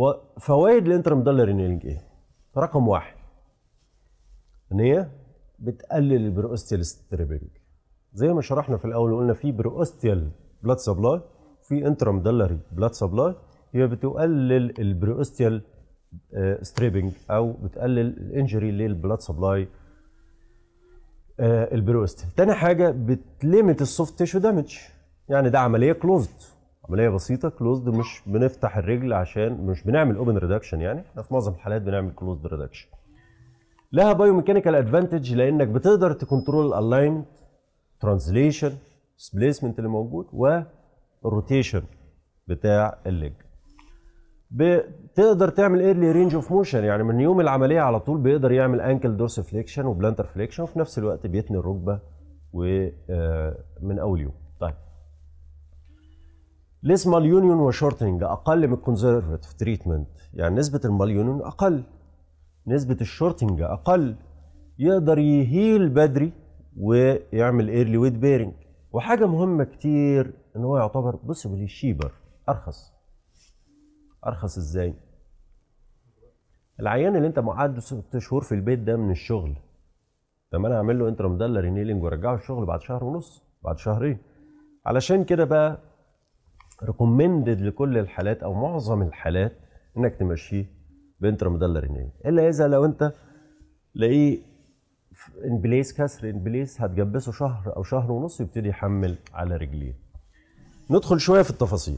وفوائد الانترمدلر نيلنج ايه؟ رقم واحد ان هي بتقلل البروستيال ستريبنج زي ما شرحنا في الاول وقلنا في بروستيال بلاد سبلاي في انترمدلري بلاد سبلاي هي بتقلل البروستيال ستريبنج او بتقلل الانجري للبلاد سبلاي البروستيال تاني حاجه بتليمت السوفت تيشو دامج يعني ده عمليه كلوزد عمليه بسيطه كلوزد مش بنفتح الرجل عشان مش بنعمل اوبن ريدكشن يعني احنا في معظم الحالات بنعمل كلوزد ريدكشن لها بايو ميكانيكال ادفانتج لانك بتقدر تكنترول الالاينمنت ترانزليشن ديسبيسمنت اللي موجود والروتيشن بتاع الليج بتقدر تعمل ايرلي رينج اوف موشن يعني من يوم العمليه على طول بيقدر يعمل انكل دورس فليكشن وبلانتر فليكشن وفي نفس الوقت بيتني الركبه ومن اول يوم طيب ليس ماليونيون وشورتنج اقل من الكونزرفتيف تريتمنت يعني نسبه الماليونيون اقل نسبه الشورتنج اقل يقدر يهيل بدري ويعمل ايرلي ويت بيرنج وحاجه مهمه كتير ان هو يعتبر بوسيبلي شيبر ارخص ارخص ازاي العيان اللي انت مقعد ست شهور في البيت ده من الشغل طب انا اعمل له انترمدلر نيلينج وارجعه الشغل بعد شهر ونص بعد شهرين علشان كده بقى ريكومندد لكل الحالات او معظم الحالات انك تمشيه بانترمدلر نيلينج الا اذا لو انت لاقيه ان بليس كسر ان بليس هتجبسه شهر او شهر ونص يبتدي يحمل على رجليه ندخل شويه في التفاصيل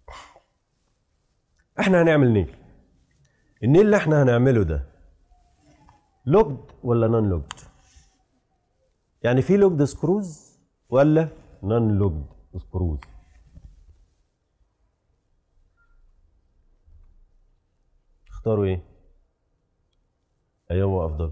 احنا هنعمل نيل النيل اللي احنا هنعمله ده لوجد ولا نون لوجد يعني في لوجد سكروز ولا نون لوجد سكروز اختاروا ايه ايهما افضل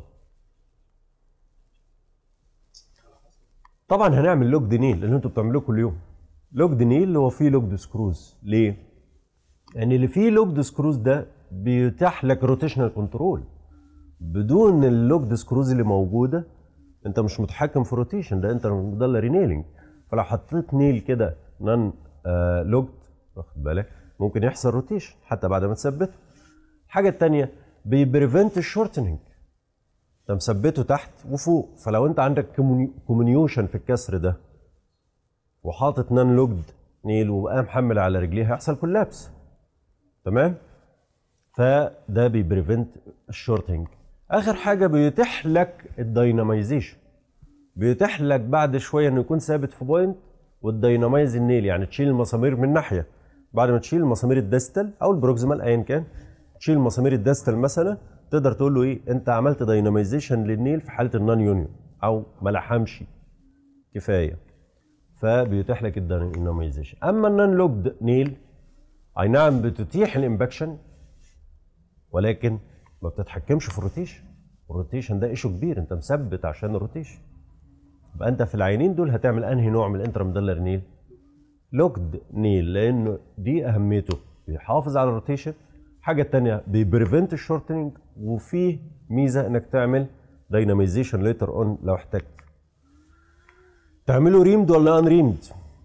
طبعا هنعمل لوجد نيل اللي انتوا بتعملوه كل يوم لوجد نيل اللي هو فيه لوجد سكروز ليه يعني اللي فيه لوجد سكروز ده بيتاح لك روتيشنال كنترول بدون اللوجد سكروز اللي موجوده انت مش متحكم في الروتيشن ده انت ده رينيلنج فلو حطيت نيل كده نون آه لوجد واخد بالك ممكن يحصل روتيشن حتى بعد ما تثبته الحاجه الثانيه بيبريفنت الشورتنج انت مثبته تحت وفوق فلو انت عندك كومنيوشن في الكسر ده وحاطط نون لوجد نيل وبقى محمل على رجليه هيحصل كولابس تمام فده بيبريفنت الشورتنج اخر حاجه بيتيح لك الدايناميزيشن بيتيح لك بعد شويه انه يكون ثابت في بوينت والدايناميز النيل يعني تشيل المسامير من ناحيه بعد ما تشيل المسامير الديستال او البروكسيمال ايا كان تشيل مسامير الديستال مثلا تقدر تقول له ايه انت عملت دايناميزيشن للنيل في حاله النون يونيون او ما لحمش كفايه فبيتيح لك الدايناميزيشن اما النون لوبد نيل اي نعم بتتيح الامباكشن ولكن ما بتتحكمش في الروتيشن الروتيشن ده ايشو كبير انت مثبت عشان الروتيشن يبقى انت في العينين دول هتعمل انهي نوع من الانترمدلر نيل لوكد نيل لانه دي اهميته بيحافظ على الروتيشن حاجه تانية بيبريفنت الشورتنج وفيه ميزه انك تعمل دايناميزيشن ليتر اون لو احتجت تعمله ريمد ولا ان ريمد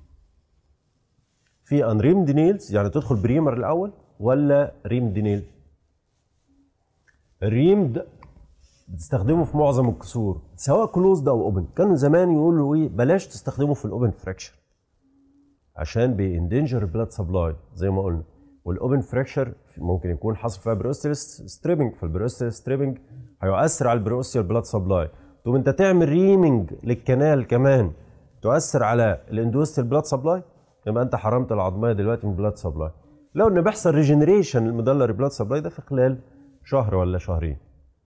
في ان ريمد نيلز يعني تدخل بريمر الاول ولا ريمد نيل الريمد بتستخدمه في معظم الكسور سواء كلوزد او اوبن كانوا زمان يقولوا ايه بلاش تستخدمه في الاوبن فراكشر عشان بيندنجر البلاد سبلاي زي ما قلنا والاوبن فراكشر ممكن يكون حصل فيها بروستيال ستريبنج فالبروستيال ستريبنج هيؤثر على البروستيال بلاد سبلاي تقوم انت تعمل ريمنج للكنال كمان تؤثر على الاندوستيال بلاد سبلاي يبقى انت حرمت العظميه دلوقتي من البلاد سبلاي لو ان بيحصل ريجنريشن المدلر بلاد سبلاي ده في خلال شهر ولا شهرين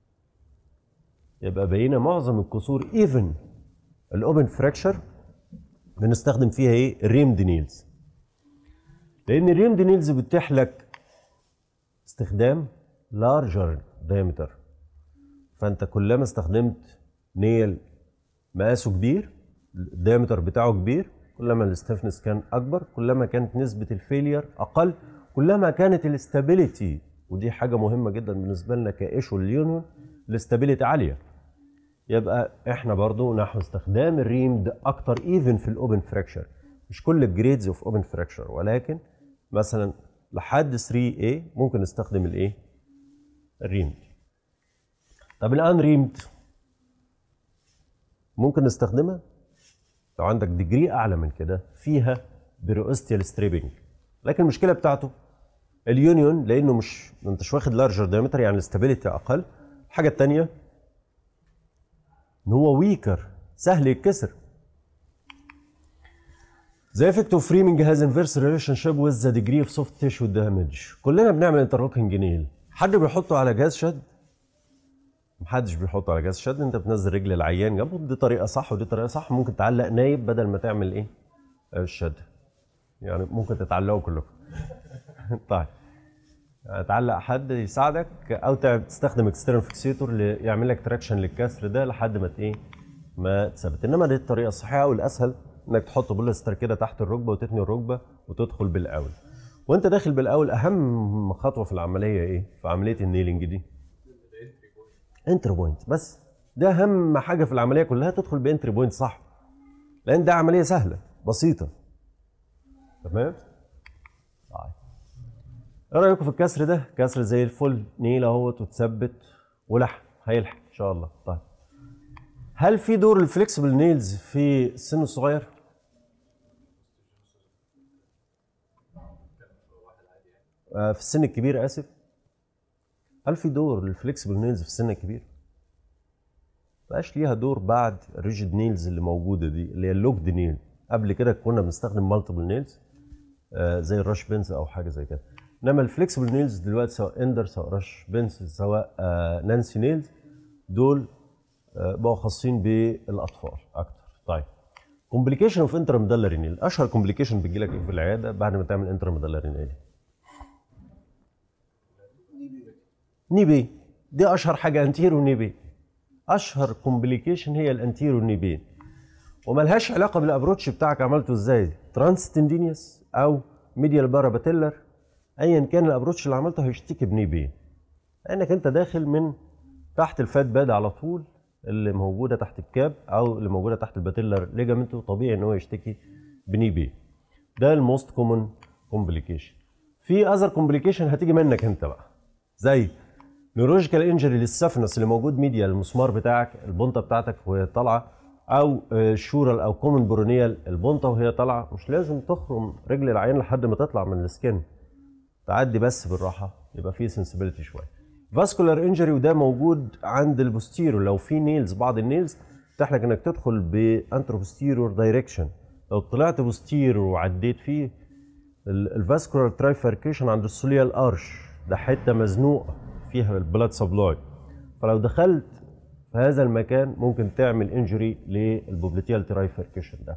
يبقى بقينا معظم الكسور ايفن الاوبن فراكشر بنستخدم فيها ايه الريمد نيلز لان الريمد نيلز بتتيح لك استخدام لارجر دايمتر فانت كلما استخدمت نيل مقاسه كبير الدايمتر بتاعه كبير كلما الاستفنس كان اكبر كلما كانت نسبه الفيلير اقل كلما كانت الاستابيليتي ودي حاجه مهمه جدا بالنسبه لنا كايشو اليونيون الاستابيليتي عاليه يبقى احنا برضو نحو استخدام الريمد اكتر ايفن في الاوبن فراكشر مش كل الجريدز اوف اوبن فراكشر ولكن مثلا لحد 3A ممكن نستخدم الايه؟ الريمد طب الان ريمد ممكن نستخدمها لو عندك ديجري اعلى من كده فيها بيروستيال ستريبنج لكن المشكله بتاعته اليونيون لانه مش ما انتش واخد لارجر دايمتر يعني الاستابيليتي اقل الحاجه الثانيه ان هو ويكر سهل يتكسر The effect of framing has inverse relationship with the degree of soft tissue damage. كلنا بنعمل انترلوكينج نيل. حد بيحطه على جهاز شد؟ محدش بيحطه على جهاز شد، انت بتنزل رجل العيان جنبه دي طريقه صح ودي طريقه صح ممكن تعلق نايب بدل ما تعمل ايه؟ الشد. يعني ممكن تتعلقوا كلكم. طيب. يعني تعلق حد يساعدك او تستخدم اكسترنال فيكسيتور يعمل لك تراكشن للكسر ده لحد ما ايه؟ ما تثبت انما دي الطريقه الصحيحه والاسهل انك تحط بولستر كده تحت الركبه وتثني الركبه وتدخل بالاول وانت داخل بالاول اهم خطوه في العمليه ايه في عمليه النيلنج دي انتر بوينت بس ده اهم حاجه في العمليه كلها تدخل بانتري بوينت صح لان ده عمليه سهله بسيطه تمام طيب ايه رايكم في الكسر ده كسر زي الفل نيل اهوت وتثبت ولحم هيلحق ان شاء الله طيب هل في دور الفليكسبل نيلز في السن الصغير؟ آه، في السن الكبير اسف هل في دور للفليكسبل نيلز في السن الكبير؟ بقاش ليها دور بعد الريجيد نيلز اللي موجوده دي اللي هي اللوكد نيل قبل كده كنا بنستخدم مالتيبل نيلز آه زي الراش بنز او حاجه زي كده انما الفليكسبل نيلز دلوقتي سواء اندر سواء راش بنز سواء آه نانسي نيلز دول بقوا خاصين بالاطفال اكتر طيب كومبليكيشن اوف انترميدالري نيل اشهر كومبليكيشن بتجي لك في العياده بعد ما تعمل انترميدالري نيل نيبي دي اشهر حاجه انتيرو نيبي اشهر كومبليكيشن هي الانتيرو نيبي وملهاش علاقه بالابروتش بتاعك عملته ازاي ترانس تندينيوس او ميديال باراباتيلر ايا كان الابروتش اللي عملته هيشتكي بنيبي لانك انت داخل من تحت الفات باد على طول اللي موجوده تحت الكاب او اللي موجوده تحت الباتيلر ليجامنت طبيعي ان هو يشتكي بني بي ده الموست كومن كومبليكيشن في اذر كومبليكيشن هتيجي منك انت بقى زي نيورولوجيكال انجري للسفنس اللي موجود ميديا المسمار بتاعك البنطه بتاعتك وهي طالعه او شورال او كومن برونيال البنطه وهي طالعه مش لازم تخرم رجل العيان لحد ما تطلع من السكن تعدي بس بالراحه يبقى في سنسبيليتي شويه فاسكولار انجري وده موجود عند البوستيرور لو في نيلز بعض النيلز تحتاج لك انك تدخل بانتروبوستيرور دايركشن لو طلعت بوستيرور وعديت فيه الفاسكولار ترايفاركيشن عند السوليال ارش ده حته مزنوقه فيها البلاد سبلاي فلو دخلت في هذا المكان ممكن تعمل انجري للبوبليتيال ترايفاركيشن ده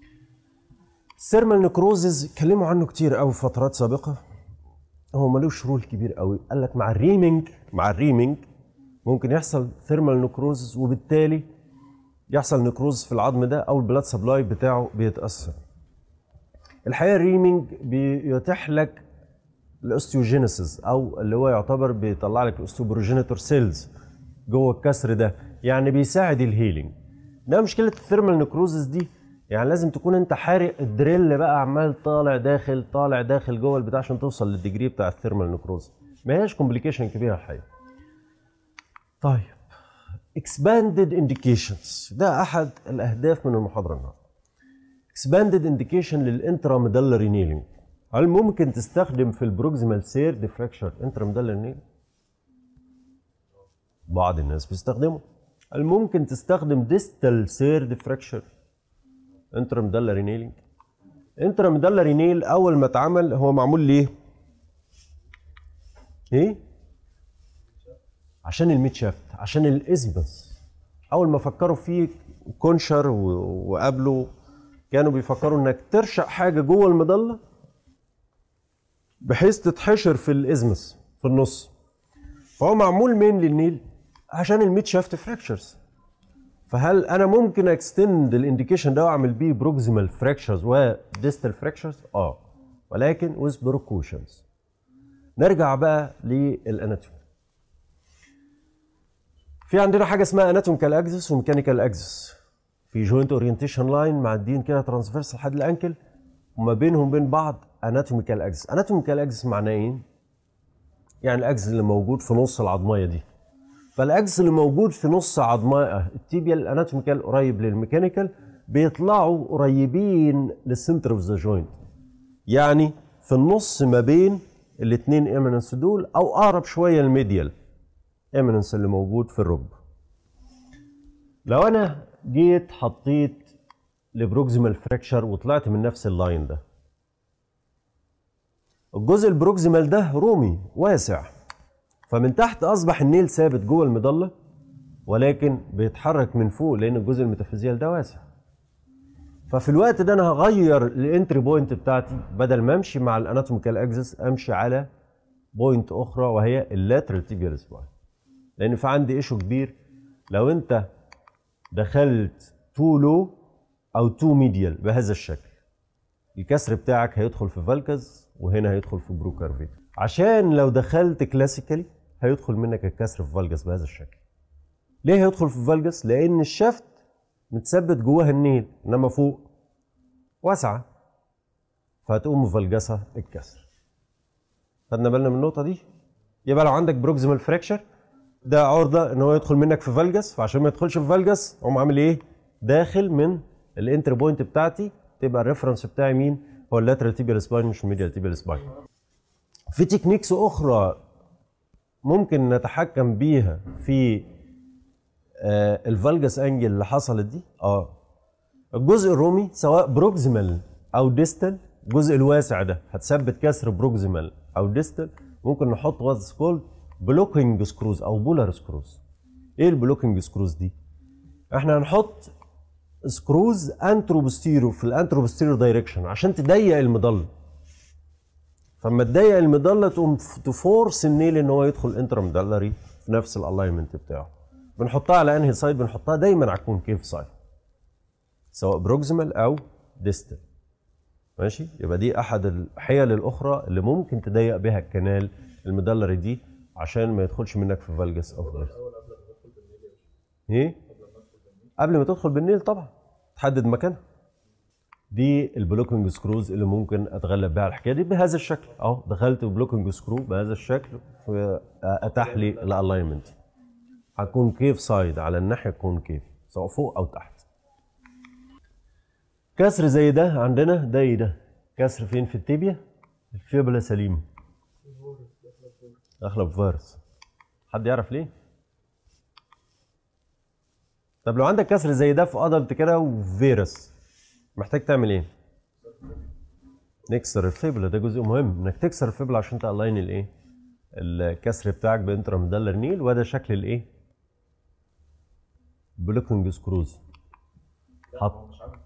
السيرمال نكروزز اتكلموا عنه كتير قوي في فترات سابقه هو ملوش رول كبير قوي قال لك مع الريمينج مع الريمينج ممكن يحصل ثيرمال نكروز وبالتالي يحصل نكروز في العظم ده او البلاد سبلاي بتاعه بيتاثر الحقيقه الريمينج بيتيح لك الاوستيوجينيسيس او اللي هو يعتبر بيطلع لك الاوستيوبروجينيتور سيلز جوه الكسر ده يعني بيساعد الهيلينج ده مشكله الثيرمال نكروزز دي يعني لازم تكون انت حارق الدريل بقى عمال طالع داخل طالع داخل جوه البتاع عشان توصل للديجري بتاع الثيرمال نكروز ما هياش كومبليكيشن كبيره الحقيقه طيب expanded indications ده احد الاهداف من المحاضره النهارده expanded indication للانتراميدالري نيلينج هل ممكن تستخدم في البروكسيمال سير ديفراكشر انتراميدالري نيلينج بعض الناس بيستخدموا هل ممكن تستخدم ديستال سير ديفراكشر انتراميدالري نيلينج انتراميدالري نيل اول ما اتعمل هو معمول ليه ايه عشان الميت شافت عشان الازمس اول ما فكروا فيه كونشر وقبله كانوا بيفكروا انك ترشق حاجه جوه المضله بحيث تتحشر في الازمس في النص فهو معمول مين للنيل عشان الميت شافت فراكشرز فهل انا ممكن اكستند الانديكيشن ده واعمل بيه بروكسيمال فراكشرز وديستال فراكشرز اه ولكن ويز بروكوشنز نرجع بقى للاناتومي في عندنا حاجه اسمها اناتوميكال اكسس وميكانيكال اكسس في جوينت اورينتيشن لاين معديين كده ترانسفيرس لحد الانكل وما بينهم بين بعض اناتوميكال اكسس اناتوميكال اكسس معناه ايه يعني الاكسس اللي موجود في نص العظميه دي فالاكسس اللي موجود في نص عظماء التيبيال الاناتوميكال قريب للميكانيكال بيطلعوا قريبين للسنتر اوف ذا جوينت يعني في النص ما بين الاثنين ايمننس دول او اقرب شويه الميديال ايمننس اللي موجود في الركبه لو انا جيت حطيت البروكسيمال فراكشر وطلعت من نفس اللاين ده الجزء البروكسيمال ده رومي واسع فمن تحت اصبح النيل ثابت جوه المظله ولكن بيتحرك من فوق لان الجزء الميتافيزيال ده واسع ففي الوقت ده انا هغير الانتري بوينت بتاعتي بدل ما امشي مع الاناتوميكال اكسس امشي على بوينت اخرى وهي اللاترال تيبيال سباين لان في عندي ايشو كبير لو انت دخلت تو لو او تو ميديال بهذا الشكل الكسر بتاعك هيدخل في فالكز وهنا هيدخل في برو كارفيتر عشان لو دخلت كلاسيكالي هيدخل منك الكسر في فالجس بهذا الشكل ليه هيدخل في فالجس لان الشفت متثبت جواها النيل انما فوق واسعه فهتقوم مفلجسه الكسر خدنا بالنا من النقطه دي يبقى لو عندك بروكسيمال فراكشر ده عرضه ان هو يدخل منك في فالجس فعشان ما يدخلش في فالجس اقوم عامل ايه داخل من الانتر بوينت بتاعتي تبقى الريفرنس بتاعي مين هو اللاترال تيبيال سباين مش الميديال تيبيال سباين في تكنيكس اخرى ممكن نتحكم بيها في آه الفالجس انجل اللي حصلت دي اه الجزء الرومي سواء بروكسيمال او ديستال الجزء الواسع ده هتثبت كسر بروكسيمال او ديستال ممكن نحط واتس كولد بلوكينج سكروز او بولار سكروز ايه البلوكينج سكروز دي احنا هنحط سكروز انتروبستيرو في الانتروبستيرو دايركشن عشان تضيق المظله فلما تضيق المظله تقوم تفورس النيل ان هو يدخل انترمدلري في نفس الالاينمنت بتاعه بنحطها على انهي سايد بنحطها دايما على الكونكيف سايد سواء بروكسيمال او ديستال ماشي يبقى دي احد الحيل الاخرى اللي ممكن تضيق بها الكنال المدلري دي عشان ما يدخلش منك في فالجس او فالجس ايه قبل ما تدخل بالنيل طبعا تحدد مكانها دي البلوكينج سكروز اللي ممكن اتغلب بيها على الحكايه دي بهذا الشكل اهو دخلت بلوكينج سكرو بهذا الشكل اتاح لي الالاينمنت هكون كيف سايد على الناحيه كونكيف سواء فوق او تحت كسر زي ده عندنا ده ايه ده كسر فين في التيبيا الفيبلا سليمه داخله بفيروس حد يعرف ليه طب لو عندك كسر زي ده في ادلت كده وفيروس محتاج تعمل ايه نكسر الفيبلا ده جزء مهم انك تكسر الفيبلا عشان تالاين الايه الكسر بتاعك بانترامدلر نيل وده شكل الايه بلوكينج سكروز حط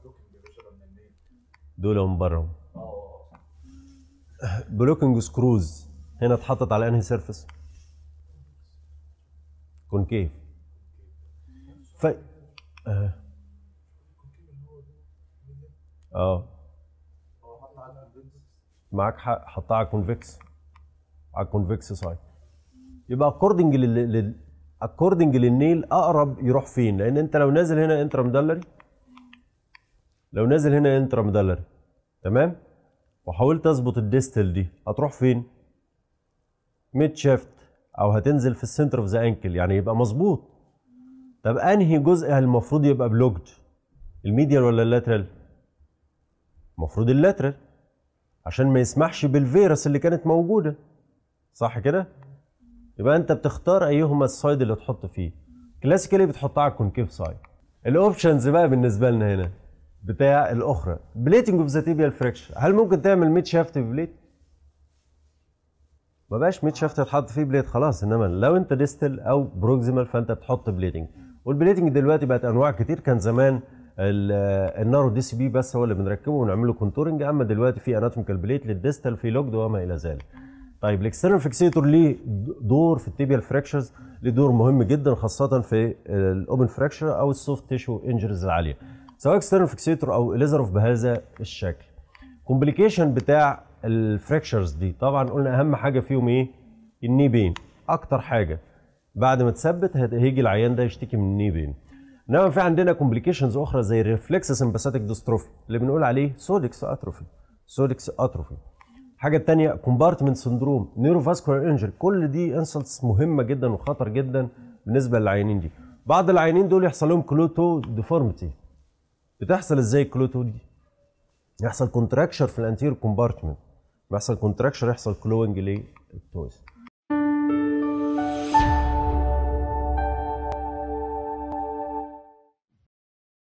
دول من بره بلوكينج سكروز هنا اتحطت على انهي سيرفيس كونكيف ف اه اه معاك حق حطها على كونفكس على الكونفكس سايد يبقى اكوردنج لل اكوردنج للنيل اقرب يروح فين لان انت لو نازل هنا انترا مدلري لو نازل هنا انترا مدلري تمام وحاولت اظبط الديستل دي هتروح فين ميد شيفت او هتنزل في السنتر اوف ذا انكل يعني يبقى مظبوط طب انهي جزء المفروض يبقى بلوكد الميديال ولا اللاترال المفروض اللاترال عشان ما يسمحش بالفيروس اللي كانت موجوده صح كده يبقى انت بتختار ايهما السايد اللي تحط فيه كلاسيكالي بتحطها على الكونكيف سايد الاوبشنز بقى بالنسبه لنا هنا بتاع الاخرى بليتنج اوف ذا تيبيال فريكشن هل ممكن تعمل ميد شافت بليت ما بقاش ميد شافت يتحط فيه بليت خلاص انما لو انت ديستل او بروكسيمال فانت بتحط بليتنج والبليتنج دلوقتي بقت انواع كتير كان زمان النارو دي سي بي بس هو اللي بنركبه ونعمل له كونتورنج اما دلوقتي في اناتوميكال بليت للديستال في لوجد وما الى ذلك طيب الاكسترنال فيكسيتور ليه دور في التيبيال فراكشرز ليه دور مهم جدا خاصه في الاوبن فراكشر او السوفت تيشو انجريز العاليه سواء اكسترنال فيكسيتور او اليزروف بهذا الشكل كومبليكيشن بتاع الفراكشرز دي طبعا قلنا اهم حاجه فيهم ايه الني بين اكتر حاجه بعد ما تثبت هيجي العيان ده يشتكي من الني بين انما في عندنا كومبليكيشنز اخرى زي الريفلكس سمباثيك ديستروفي اللي بنقول عليه سودكس اتروفي سودكس اتروفي الحاجه الثانيه كومبارتمنت سندروم نيوروفاسكولار انجري كل دي انسلتس مهمه جدا وخطر جدا بالنسبه للعيانين دي بعض العيانين دول يحصل لهم كلوتو ديفورميتي بتحصل ازاي الكلوتو دي يحصل كونتراكشر في الانتير كومبارتمنت بيحصل كونتراكشر يحصل كلوينج للتويس